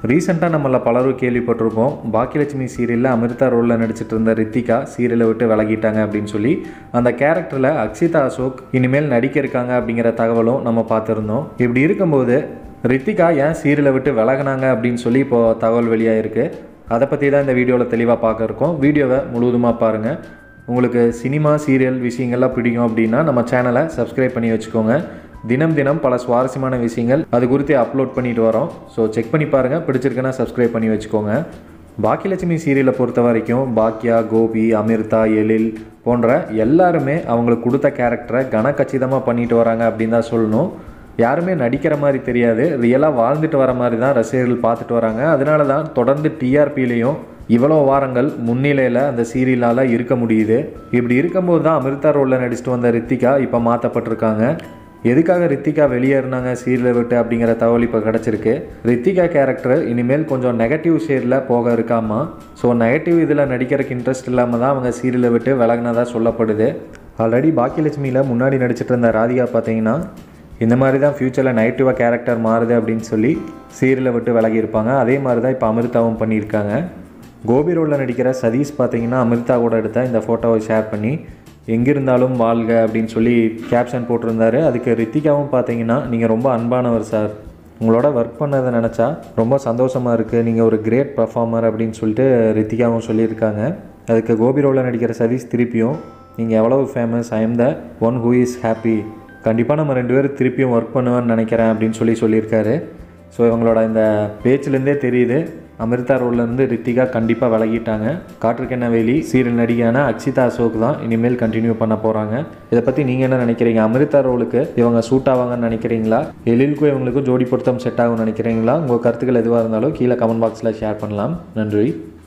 ரீசெண்டாக நம்மள பலரும் கேள்விப்பட்டிருப்போம் பாக்கியலட்சுமி சீரியலில் அமிர்தா ரோலில் நடிச்சிட்டு இருந்த ரித்திகா சீரியலை விட்டு விலகிட்டாங்க அப்படின்னு சொல்லி அந்த கேரக்டரில் அக்ஷிதா அசோக் இனிமேல் நடிக்க இருக்காங்க அப்படிங்கிற தகவலும் நம்ம பார்த்துருந்தோம் இப்படி இருக்கும்போது ரித்திகா ஏன் சீரியலை விட்டு விலகினாங்க அப்படின்னு சொல்லி இப்போது தகவல் வெளியாகிருக்கு அதை பற்றி தான் இந்த வீடியோவில் தெளிவாக பார்க்க இருக்கோம் வீடியோவை முழுவதுமாக பாருங்கள் உங்களுக்கு சினிமா சீரியல் விஷயங்கள்லாம் பிடிக்கும் அப்படின்னா நம்ம சேனலை சப்ஸ்கிரைப் பண்ணி வச்சுக்கோங்க தினம் தினம் பல சுவாரஸ்யமான விஷயங்கள் அது குறித்து அப்லோட் பண்ணிட்டு வரோம் ஸோ செக் பண்ணி பாருங்கள் பிடிச்சிருக்குன்னா சப்ஸ்கிரைப் பண்ணி வச்சுக்கோங்க பாக்கியலட்சுமி சீரியலை பொறுத்த வரைக்கும் பாக்யா கோபி அமிர்தா எழில் போன்ற எல்லாருமே அவங்களுக்கு கொடுத்த கேரக்டரை கனக்கச்சிதமாக பண்ணிட்டு வராங்க அப்படின்னு தான் சொல்லணும் யாருமே நடிக்கிற மாதிரி தெரியாது ரியலாக வாழ்ந்துட்டு வர மாதிரி தான் ரசிகர்கள் பார்த்துட்டு வராங்க அதனால தான் தொடர்ந்து டிஆர்பிலையும் இவ்வளோ வாரங்கள் முன்னிலையில் அந்த சீரியலால் இருக்க முடியுது இப்படி இருக்கும்போது தான் அமிர்தா ரோலில் நடிச்சிட்டு வந்த ரித்திகா இப்போ மாற்றப்பட்டிருக்காங்க எதுக்காக ரித்திகா வெளியேறினாங்க சீரியலை விட்டு அப்படிங்கிற தகவல் இப்போ கிடச்சிருக்கு ரித்திகா கேரக்டர் இனிமேல் கொஞ்சம் நெகட்டிவ் ஷேடில் போக இருக்காமா ஸோ நெகட்டிவ் இதில் நடிக்கிறதுக்கு இன்ட்ரெஸ்ட் இல்லாமல் தான் அவங்க சீரியலை விட்டு விலகினதாக சொல்லப்படுது ஆல்ரெடி பாக்கியலட்சுமியில் முன்னாடி நடிச்சிட்டு இருந்த ராதிகா பார்த்தீங்கன்னா இந்த மாதிரி தான் ஃப்யூச்சரில் நெகட்டிவாக கேரக்டர் மாறுது அப்படின்னு சொல்லி சீரியலை விட்டு விலகி இருப்பாங்க அதே மாதிரி தான் இப்போ அமிர்தாவும் பண்ணியிருக்காங்க கோபி ரோலில் நடிக்கிற சதீஷ் பார்த்தீங்கன்னா அமிர்தா கூட எடுத்த இந்த ஃபோட்டோவை ஷேர் பண்ணி எங்கிருந்தாலும் வாழ்க அப்படின்னு சொல்லி கேப்ஷன் போட்டிருந்தாரு அதுக்கு ரித்திகாவும் பார்த்தீங்கன்னா நீங்கள் ரொம்ப அன்பானவர் சார் உங்களோட ஒர்க் பண்ணதை நினச்சா ரொம்ப சந்தோஷமாக இருக்குது நீங்கள் ஒரு கிரேட் பர்ஃபார்மர் அப்படின்னு சொல்லிட்டு ரித்திகாவும் சொல்லியிருக்காங்க அதுக்கு கோபி ரோலில் நடிக்கிற சதீஷ் திருப்பியும் நீங்கள் எவ்வளவு famous I am the one who is happy கண்டிப்பாக நம்ம ரெண்டு பேரும் திருப்பியும் ஒர்க் பண்ணுவேன்னு நினைக்கிறேன் அப்படின்னு சொல்லி சொல்லியிருக்காரு ஸோ இவங்களோட இந்த பேச்சிலேருந்தே தெரியுது அமிர்தா ரோல்லேருந்து ரித்திகா கண்டிப்பாக விலகிட்டாங்க காற்றுக்கென்ன வேலி சீரியல் நடிகையான அக்ஷிதா அசோக் தான் இனிமேல் கண்டினியூ பண்ண போகிறாங்க இதை பற்றி நீங்கள் என்ன நினைக்கிறீங்க அமிர்தா ரோலுக்கு இவங்க சூட் ஆவாங்கன்னு நினைக்கிறீங்களா எழிலுக்கும் இவங்களுக்கும் ஜோடி பொருத்தம் செட் ஆகும்னு நினைக்கிறீங்களா உங்கள் கருத்துக்கள் எதுவாக இருந்தாலும் கீழே கமெண்ட் பாக்ஸில் ஷேர் பண்ணலாம் நன்றி